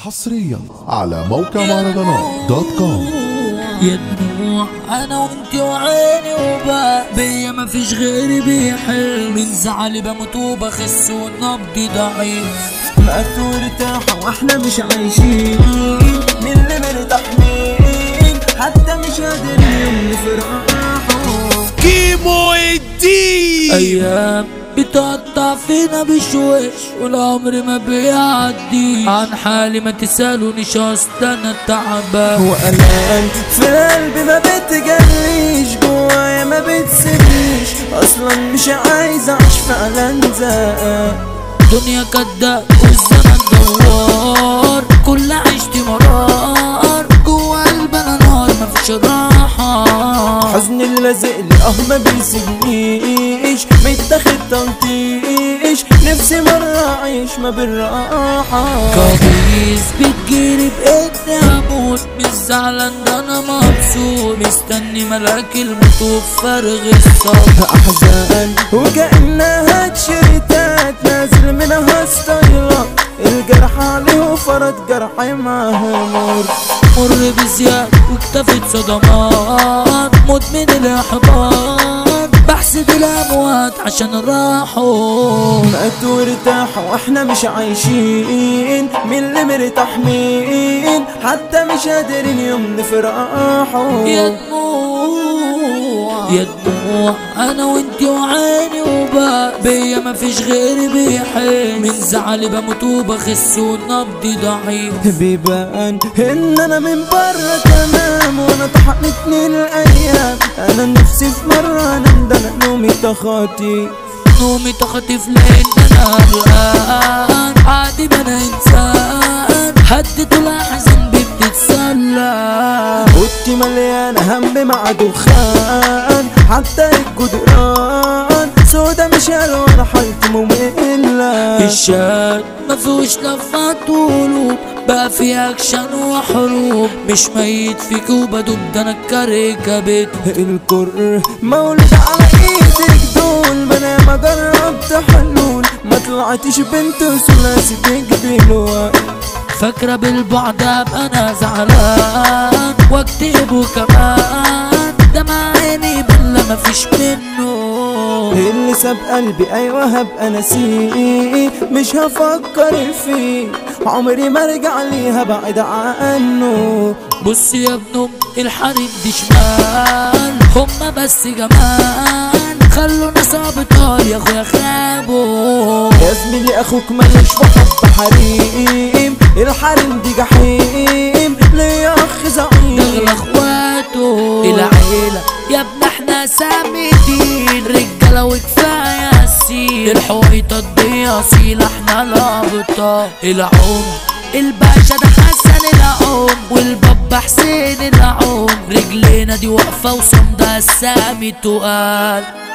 حصريا على موقع مهرجانات دوت كوم يا دموع انا وانت وعيني وبقى بيا مفيش غيري بيحل من زعلي بموت وبخس والنبض ضعيف مقتول ارتاحوا واحنا مش عايشين من اللي مرتاحين حتى مش قادرين نفرحوا كيمو الدين ايام بتقطع فينا بشويش والعمر ما بيعدي عن حالي ما تسالونيش اصل انا تعبان وقلقان في قلبي ما بتجريش جوايا ما بتسيبنيش اصلا مش عايز اعيش فعلا زهقان دنيا كداب والزمن دوار كل عشتي مرار جوا قلبنا نار مفيش راحة حزن اللي لازق لي اه ما بيسيبنيش متاخد تنطيش نفسي مرة اعيش ما بالراحة كوابيس بتجيلي بإني هموت مش زعلان ده أنا مبسوط مستني ملاك الموت وفرغ الصبر احزان وكأنها تشيرتات نازل منها ستايلة الجرح عليه وفرد جرحي معاه نور مر بزياد واكتفت صدمات مدمن الإحباط بحسد الأموات عشان راحوا ماتوا وارتاحوا واحنا مش عايشين من اللي مرتاح مين حتى مش قادرين يوم نفرحوا يا دموع يا دموع انا وانتي وعيني وبقى بيا مفيش غيري بيحن من زعلي بموت وبخس والنبض ضعيف بيبان ان انا من بره تمام وانا طحنتني الايام انا نفسي في مره انام ده انا نومي تخاطي نومي تخطف لان انا قلقان عادي ما انا انسان هدت الاحزان بي بتتسلى اوضتي مليانه هم مع دخان حتى الجدران سودا مش الوان حالتي مملة الشات مفيهوش لفات وقلوب بقى في اكشن وحروب مش ميت فيك وبدوب ده انا الكركبت الكر مولود على ايدك دول ما انا ما جربت حلول ما طلعتش بنت ثلاثي تقبل فاكرة بالبعد ابقى انا زعلان واكتئب وكمان دمع عيني بلا مفيش منه اللي ساب قلبي ايوه هبقى نسيه مش هفكر فيه عمري ما ارجع ليه هبعد عنه بص يا ابن أم الحريم دي شمال هما بس جمال خلوا ناس ابطال يا اخويا خابوا يا زميلي اخوك ملوش بحب حريم الحريم دي جحيم ليا اخ زعيم دغل اخواته العيلة يا ابن احنا سامدين رجالة وكفاية السين الحويطة دي اصيل احنا الابطال العم الباشا ده حسن العم والبابا حسين العم رجلينا دي واقفة وصمدة السامي تقال